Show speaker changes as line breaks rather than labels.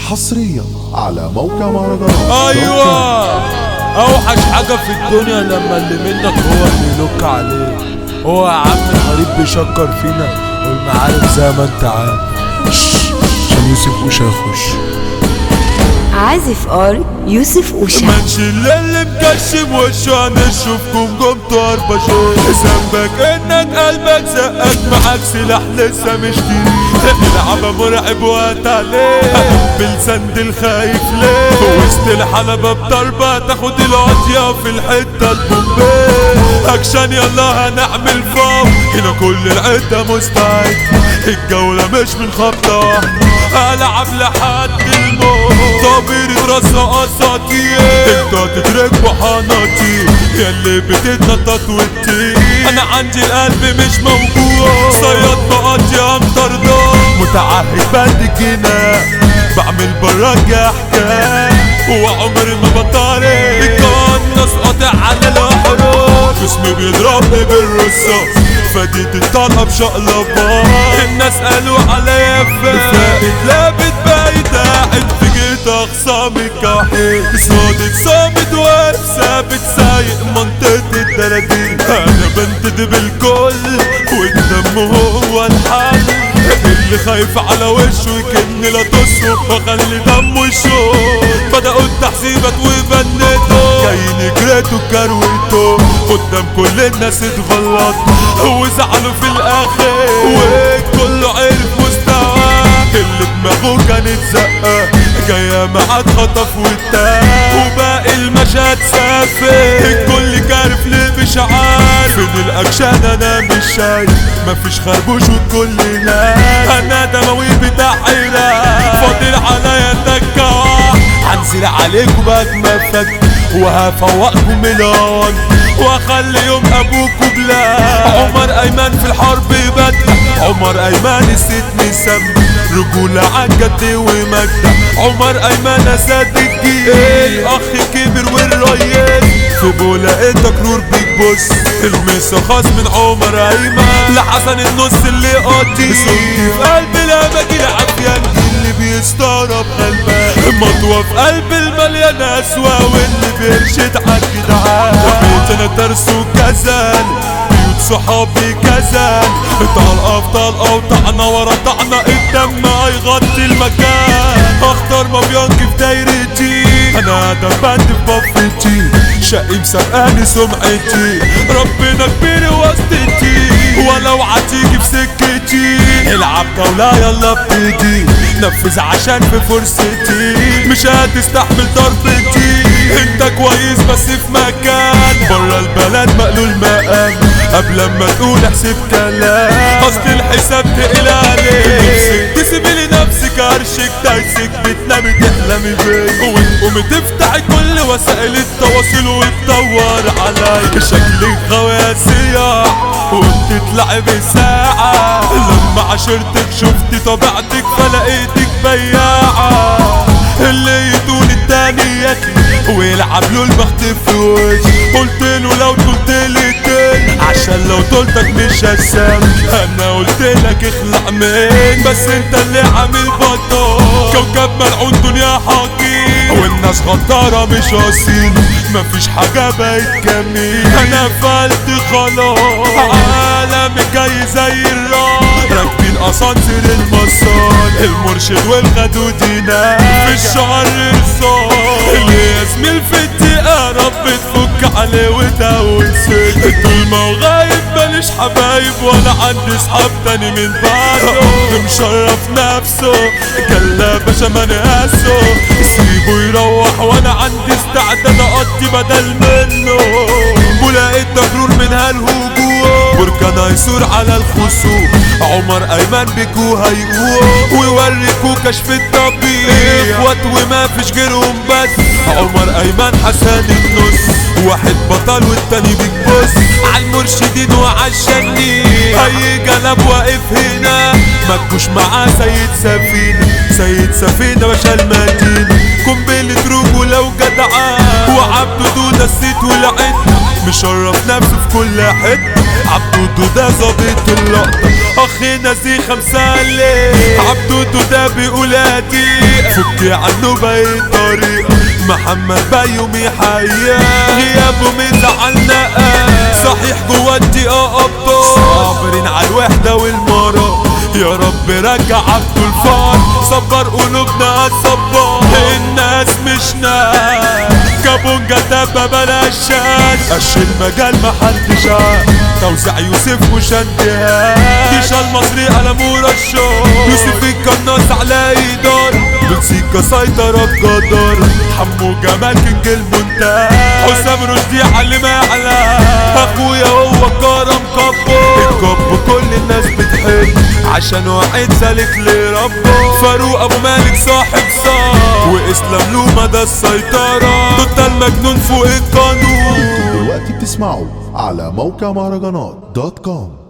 حصريا على موقع مهرجانات
ايوه اوحش حاجة في الدنيا لما اللي منك هو اللي يلوك عليه هو يا عم الغريب بيشكر فينا والمعارف زي ما انت عارف عشان يوسف وش هيخش
عازف ار يوسف اوشا
منشل اللي مكشم وشه هنشوفكم قوم طربشين ذنبك انك قلبك زقك معاك سلاح لسه مش جديد العبة مرعب وقت عليه بالسند الخايف ليه وسط الحلبة بضربة تاخد العطية في الحتة البومبيه اكشن يلا هنعمل فوق هنا كل العدة مستعد الجولة مش من خبطة واحدة العب لحد الموت طبير راسها اساطير انت تدرك بحناطي ياللي بتتنطط وتطير انا عندي القلب مش موجوع صياد مقاطي امطر نار متعهد بند جناح بعمل براك احكام وعمري ما بطاري بيقنص قاطع على الاحراج جسمي بيضربني بالرصاص فديت الطلقة بشقلبة الناس قالوا عليا فايت لابت بايت قاعد في جيت اخصامي كحيل صادق صامت واقف ثابت سايق منطقة الدرادين انا بنتدي بالكل والدم هو الحل اللي خايف على وشه يكن لا تصرخ واخلي دمه يشوف بدأوا التحسيبات وبنته جايين جريتوا كرويته قدام كل الناس اتغلط وزعلوا في الاخر وكله عرف مستواه اللي دماغه كانت زقه جايه معاد خطف واتاه وباقي المشهد سافر الكل كارف ليه مش عارف فين الاكشن انا مش شايف مفيش خربوش والكل ناس انا دموي بتاع عراق فاضل عليا تكه هنزل عليكم بتمفك وهفوقكم ميلان واخلي يوم ابوكوا بلا عمر ايمن في الحرب بدأ عمر ايمن الست سم رجولة عالجد ومجدة عمر ايمن اسد الجيل اخ كبر والريس في بولا انت كرور بيك بص المسا خاص من عمر ايمن لحسن النص اللي قضي صوتي في قلب الاماكن عافية اللي بيستغرب قلبه مطوة في قلب المليان اسوا واللي بيرشد عالجدعان بيت انا ترس وكزل بيوت صحابي كزل طلقة في طلقة وطعنة ورا طعنة الدم هيغطي المكان اختار مبيانك في دايرتي انا ده بند في بفتي شقي مسرقاني سمعتي ربنا كبير وسطتي ولو عتيجي في سكتي العب جولة يلا ابتدي نفذ عشان في فرصتي مش هتستحمل ضربتي انت كويس بس في مكان برا البلد مقلول مقام قبل ما تقول احسب كلام اصل الحساب تقل عليك تسيبي لنفسك عرشك تايسك بتنامي تحلمي بيا وتقومي تفتحي كل وسائل التواصل وتدور عليا شكلك غاوية سياح وبتطلعي بساعة لما عشرتك شفتي طبيعتك فلقيتك بياعة اللي يدون التاني ياكل ويلعب له البخت في وش قلت له لو قلت لي تاني عشان لو طولتك مش هسام انا قلت لك اخلع من بس انت اللي عامل بطال كوكب ملعون دنيا حقير والناس غدارة مش اصيل مفيش حاجة بقت جميل انا فلت خلاص عالمي جاي زي الراس راكبين اسانسير المسار المرشد والغدود هناك في الشهر رصاص اللي اسمي الفتي رب تفك عليه وتقول سد طول ما هو غايب ماليش حبايب ولا عندي صحاب تاني من بعده مشرف نفسه كلا باشا ما نقاسه سيبه يروح وانا عندي استعداد اقضي بدل منه ولقيت تغرور من هالهجوم بركان هيثور على الخصوم عمر ايمن بيكو هيقوم ويوريكو كشف الطبيب اخوات وما فيش غيرهم بس عمر ايمن حسن النص واحد بطل والتاني بيكبص عالمرشدين وعالشنين اي جلب واقف هنا مكوش معاه سيد سفينة سيد سفينة باشا المدينة قنبلة رجولة وجدعان وعبده دودة الست والعد مشرف نفسه في كل حتة عبدودو ده ظابط اللقطة اخينا زي خمسة ليه عبدودو ده بيقول هدي فكي عنه باي طريقة محمد بيومي حياة غيابه مزعلنا صحيح جوا الدقيقة ابطال صابرين على الوحدة والمرض يا رب رجع عبده الفار صبر قلوبنا الصبار الناس مش ناس كابونجا دبة بلاش شاش قش المجال محدش عاد توزيع يوسف وشنتها ديشا المصري على مرشح يوسف القناص على ايدار بنسيكا سيطرة بقدر حمو جمال كينج المنتهى حسام رشدي علي معلى اخويا هو كرم كبو الكب كل الناس بتحب عشان واحد سالك لربه فاروق ابو مالك صاحب صار واسلام له مدى السيطرة ضد المجنون فوق القانون
دلوقتي بتسمعوا على موقع مهرجانات دوت كوم